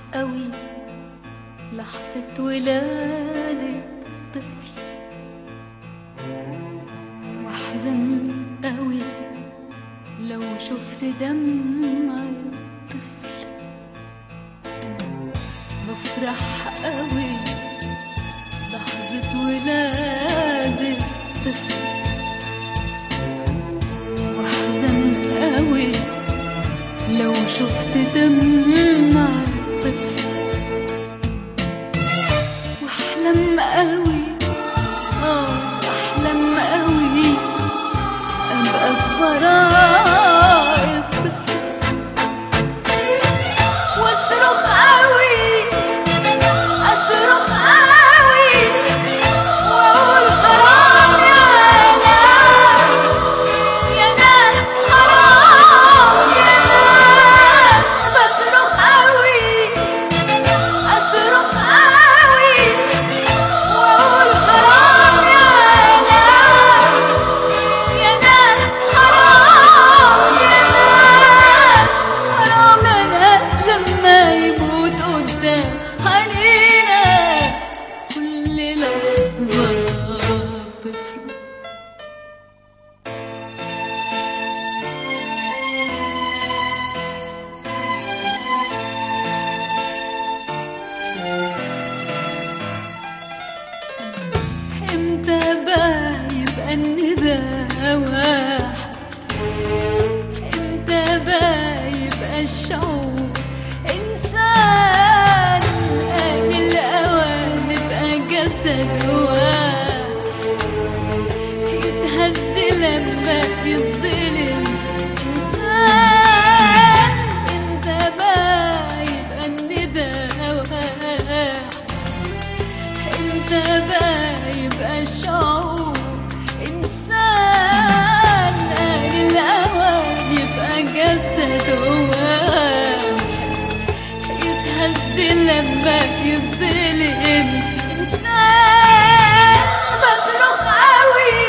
قوي لحظة ولادة طفل واحزن قوي لو شفت دمع الطفل بفرح قوي لحظة ولادة طفل واحزن قوي لو شفت دمع الطفل واحلم قوي اه احلم قوي ابقى في براءة الطفل واصرخ قوي اصرخ قوي واقول حرام يا ناس يا ناس حرام يا ناس بصرخ قوي اصرخ قوي واقول حرام يا ناس يا ناس حرام يا ناس حرام يا ناس لما يموت قدام حنينة كل لحظة طفل امتى بقى يبقى الندى واحد امتى بقى يبقى الشعور انسان آن الاوان نبقى جسد واحد يتهز لما يتظلم انسان امتى بقى يبقى الندى واحد امتى بقى يبقى الشعور انسان آن الاوان يبقى جسد واحد يتهز لما يتظلم انسان بصرخ قوي